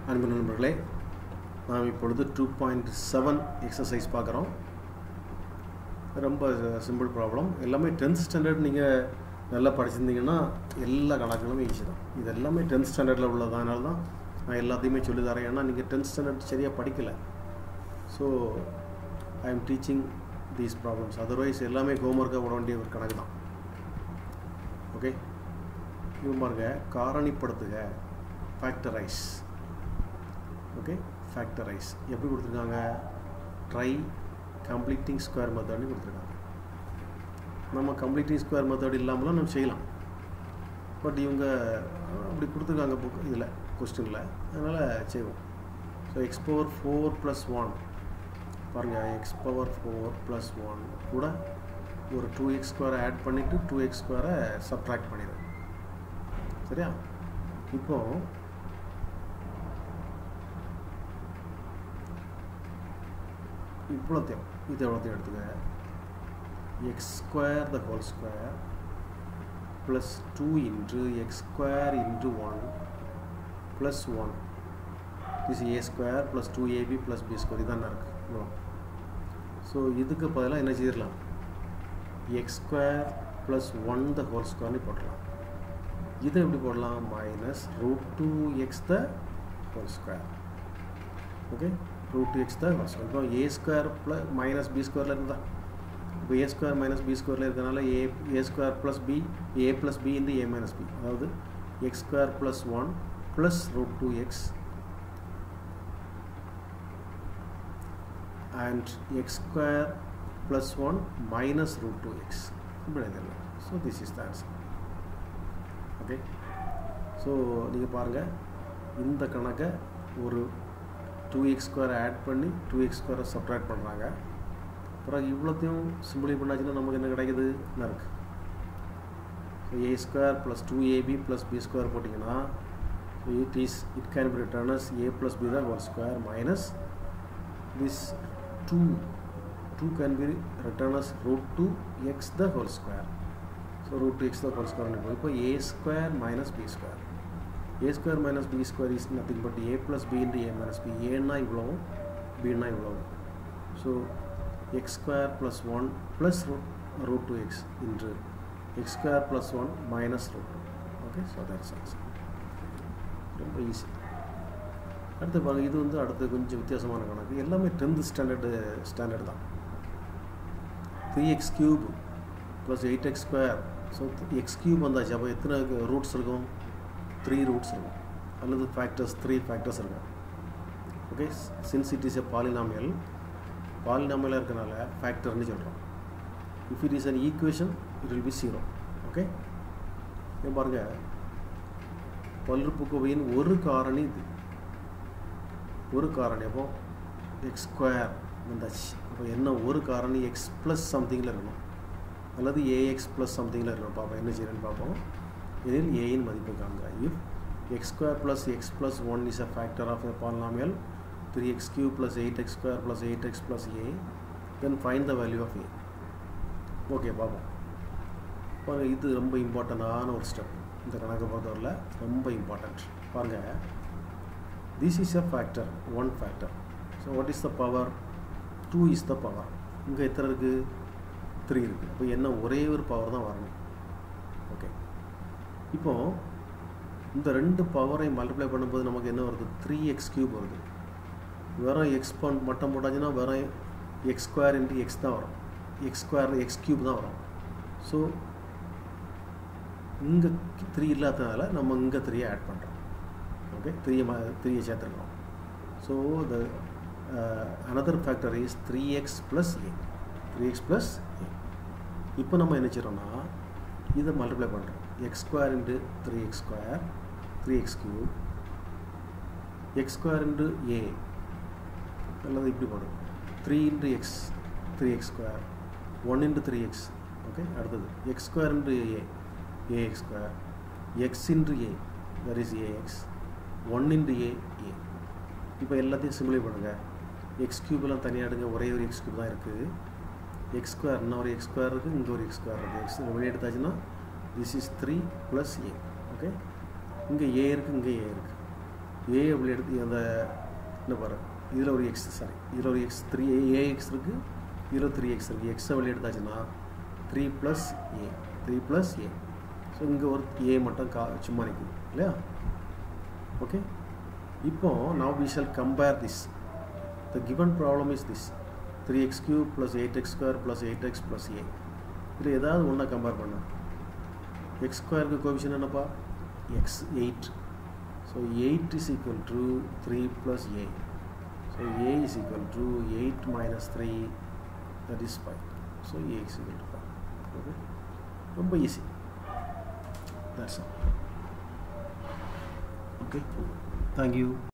அன்பு நண்பர்களே நாம் இப்பொழுது டூ பாயிண்ட் செவன் எக்ஸசைஸ் பார்க்குறோம் ரொம்ப சிம்பிள் ப்ராப்ளம் எல்லாமே டென்த் ஸ்டாண்டர்ட் நீங்கள் நல்லா படிச்சிருந்தீங்கன்னா எல்லா கணக்குகளுமே ஈஸி தான் இது எல்லாமே டென்த் ஸ்டாண்டர்டில் உள்ளதனால தான் நான் எல்லாத்தையுமே சொல்லி தரேன் ஏன்னா நீங்கள் டென்த் ஸ்டாண்டர்ட் சரியாக படிக்கலை so I am teaching these problems otherwise எல்லாமே ஹோம்ஒர்க்காக போட வேண்டிய ஒரு கணக்கு தான் ஓகே இது பாருங்க காரணிப்படுத்துக ஃபேக்டரைஸ் ஓகே ஃபேக்டரைஸ் எப்படி கொடுத்துருக்காங்க ட்ரை கம்ப்ளீட்டிங் ஸ்கொயர் மெத்தட்னு கொடுத்துருக்காங்க நம்ம கம்ப்ளீட்டிங் ஸ்கொயர் மெத்தட் இல்லாமலாம் நம்ம செய்யலாம் பட் இவங்க அப்படி கொடுத்துருக்காங்க புக் இதில் கொஸ்டினில் அதனால் செய்வோம் so x power four plus one பாருங்கள் x power four plus one கூட ஒரு டூ எக்ஸ் ஸ்கொயரை ஆட் பண்ணிவிட்டு டூ எக்ஸ் ஸ்கொயரை சப்ட்ராக்ட் பண்ணிடுது சரியா இப்போ இவ்வளோத்தையும் இது எவ்வளோத்தையும் எடுத்துக்க x square the whole square plus two into x square into one plus one is a square plus two a b plus b square இதான இருக்குது இவ்வளோ ஸோ இதுக்கு பதிலாக என்ன செய்திடலாம் x square plus one the whole ஸ்கொயர்னு போடலாம் இதை எப்படி போடலாம் minus root two x the whole square okay root two x the whole square இப்போ a square plus minus b ஸ்கொயரில் இருந்தால் இப்போ ஏ ஸ்கொயர் மைனஸ் பி ஸ்கொயரில் இருக்கனால a a square plus b a plus b into a minus b அதாவது x square plus one plus root two x and x square plus 1 minus root 2x இப்படி எழுதிடலாம் so this is the answer okay so நீங்கள் பாருங்கள் இந்த கணக்கை ஒரு two x ஸ்கொயரை add பண்ணி டூ எக்ஸ் ஸ்கொயரை சப்ட்ராக்ட் பண்ணுறாங்க அப்புறம் இவ்வளோத்தையும் சிம்பிளி பண்ணாச்சுன்னா நமக்கு என்ன கிடைக்குது என்ன இருக்குது so a square plus two a b plus b square போட்டிங்கன்னா it is it can be written as a plus b தான் whole square minus this 2 2 can be written as root 2 x the whole square so root 2 x the whole square இப்போ a square minus b square a square minus b square is nothing but a plus b into a minus b a னா இவ்வளவும் b னா இவ்வளவும் so x square plus 1 plus root, root 2x into x square plus 1 minus root 2 okay so that's answer ரொம்ப easy அடுத்து பாருங்க இது வந்து அடுத்து கொஞ்சம் வித்தியாசமான கணக்கு எல்லாமே டென்த் ஸ்டாண்டர்டு ஸ்டாண்டர்ட் தான் three x cube plus eight x square so x cube வந்தாச்சு அப்போ எத்தனை ரூட்ஸ் இருக்கும் த்ரீ ரூட்ஸ் இருக்கும் அல்லது ஃபேக்டர்ஸ் த்ரீ ஃபேக்டர்ஸ் இருக்கும் okay since it is a polynomial பாலினாமியலாக இருக்கனால ஃபேக்டர்னு சொல்கிறோம் if it is an equation it will be zero okay பாருங்கள் பல்லுறுப்புக்கோவையின் ஒரு காரணி இது ஒரு காரணி அப்போ எக்ஸ் ஸ்கொயர் வந்தாச்சு அப்போ என்ன ஒரு காரணி எக்ஸ் ப்ளஸ் சம்திங்கில் இருக்கணும் அல்லது ஏஎக்ஸ் ப்ளஸ் சம்திங்கில் இருக்கணும் பார்ப்போம் என்ன செய்யணும்னு பார்ப்போம் இதில் ஏயின் மதிப்பு காண்க if x square plus x plus one is a factor of a polynomial three x cube plus eight x square plus eight x plus a then find the value of a okay பார்ப்போம் பாருங்கள் இது ரொம்ப இம்பார்ட்டண்டான ஒரு step இந்த கணக்கை பொறுத்தவரையில் ரொம்ப இம்பார்ட்டண்ட் பாருங்கள் this is a factor one factor so what is the power 2 is the power இங்கே எத்தனை இருக்குது த்ரீ இருக்குது அப்போ என்ன ஒரே ஒரு பவர் தான் வரணும் ஓகே இப்போ இந்த ரெண்டு பவரை மல்டிப்ளை பண்ணும்போது நமக்கு என்ன வருது த்ரீ எக்ஸ் கியூப் வருது வெறும் எக்ஸ் பண் மட்டும் போட்டாச்சுன்னா வெறும் எக்ஸ் ஸ்கொயர் இன்ட்டு எக்ஸ் தான் வரும் எக்ஸ் ஸ்கொயர் எக்ஸ் கியூப் தான் வரும் ஸோ இங்கே த்ரீ இல்லாததுனால நம்ம இங்கே த்ரீயை ஆட் பண்ணுறோம் okay 3 3 சேர்த்துருக்கோம் so the another factor is three x plus a three x plus a இப்போ நம்ம என்ன செய்கிறோம்னா இதை மல்டிப்ளை பண்ணுறோம் x square into three x square three x cube x square into a அல்லது இப்படி போடும் three into x three x square one into three x okay அடுத்தது x square into a a x square x into a that is a x one into a a இப்போ எல்லாத்தையும் சிம்பிளை பண்ணுங்கள் X கியூப்லாம் தனியாக எடுங்க ஒரே ஒரு எக்ஸ் கியூப் தான் இருக்குது எக்ஸ் ஸ்கொயர் இன்னும் ஒரு எக்ஸ் ஸ்கொயர் இருக்குது இங்கே ஒரு எக்ஸ் ஸ்கொயர் இருக்குது எக்ஸ் வெளியே எடுத்தாச்சுன்னா this is three plus a okay இங்கே ஏ இருக்குது இங்கே ஏ இருக்குது ஏ அப்படி எடுத்து அந்த என்ன பாரு இதில் ஒரு எக்ஸ் சாரி இதில் ஒரு எக்ஸ் த்ரீ ஏ எக்ஸ் இருக்குது இதில் த்ரீ எக்ஸ் இருக்குது எக்ஸை வெளியே எடுத்தாச்சுன்னா three plus a three plus a so இங்கே ஒரு ஏ மட்டும் கா சும்மா நிற்குது இல்லையா ஓகே இப்போ now we shall compare this the given problem is this three x cube plus eight x square plus eight x plus a இதில் ஏதாவது ஒன்றா கம்பேர் பண்ணு எக்ஸ் ஸ்கொயருக்கு கோபிஷன் என்னப்பா x eight so eight is equal to three plus a so a is equal to eight minus three that is five so a is equal to five okay ரொம்ப easy that's all okay thank you